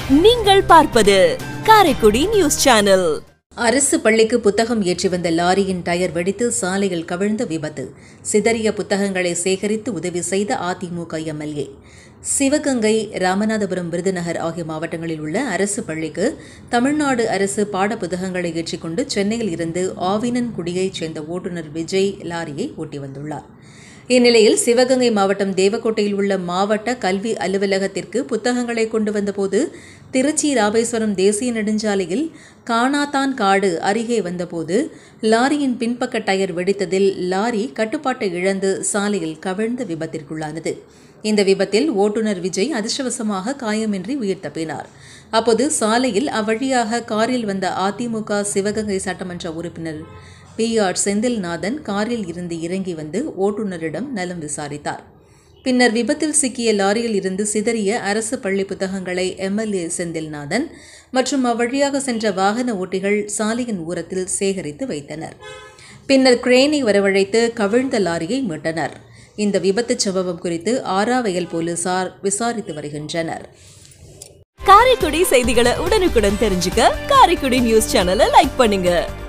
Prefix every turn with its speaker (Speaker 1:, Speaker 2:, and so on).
Speaker 1: நீங்கள் பார்ப்பது Karaikudi news channel
Speaker 2: அரசு பள்ளிக்கு புத்தகம் ஏற்றி வந்த லாரியின் டயர் வெடித்து சாலையில் கவிழ்ந்த விபத்து சிதறிய புத்தகங்களை சேகரித்து உதவி செய்த அதிமுக எம்எல்ஏ சிவகங்கை ராமநாதபுரம் விருதுநகர் ஆகிய மாவட்டங்களில் உள்ள அரசு பள்ளிக்கு தமிழ்நாடு அரசு பாட புத்தகங்களை ஏற்றிக்கொண்டு சென்னையில் இருந்து ஆவினன்குடியைச் சேர்ந்த ஓட்டுநர் விஜய் லாரியை ஓட்டி வந்துள்ளார் இந்நிலையில் சிவகங்கை மாவட்டம் தேவக்கோட்டையில் உள்ள மாவட்ட கல்வி அலுவலகத்திற்கு புத்தகங்களை கொண்டு வந்தபோது திருச்சி ராமேஸ்வரம் தேசிய நெடுஞ்சாலையில் காணாத்தான் காடு அருகே வந்தபோது லாரியின் பின்பக்க டயர் வெடித்ததில் லாரி கட்டுப்பாட்டை இழந்து சாலையில் கவிழ்ந்த விபத்திற்குள்ளானது இந்த விபத்தில் ஓட்டுநர் விஜய் அதிர்ஷ்டவசமாக காயமின்றி உயிர் தப்பினார் அப்போது சாலையில் அவ்வழியாக காரில் வந்த அதிமுக சிவகங்கை சட்டமன்ற உறுப்பினர் பி ஆர் செந்தில்நாதன் காரில் இருந்து இறங்கி வந்து ஓட்டுநரிடம் நலம் விசாரித்தார் பின்னர் விபத்தில் சிக்கிய லாரியில் இருந்து சிதறிய அரசு பள்ளி புத்தகங்களை எம்எல்ஏ செந்தில்நாதன் மற்றும் அவ்வழியாக சென்ற வாகன ஓட்டிகள் சாலையின் ஓரத்தில் சேகரித்து வைத்தனர் பின்னர் கிரேனை வரவழைத்து கவிழ்ந்த லாரியை மீட்டனர் இந்த விபத்துச் சம்பவம் குறித்து ஆறாவயல் போலீசார் விசாரித்து வருகின்றனர்
Speaker 1: காரைக்குடி செய்திகளை உடனுக்குடன் தெரிஞ்சுக்க காரைக்குடி நியூஸ் சேனலை லைக் பண்ணுங்க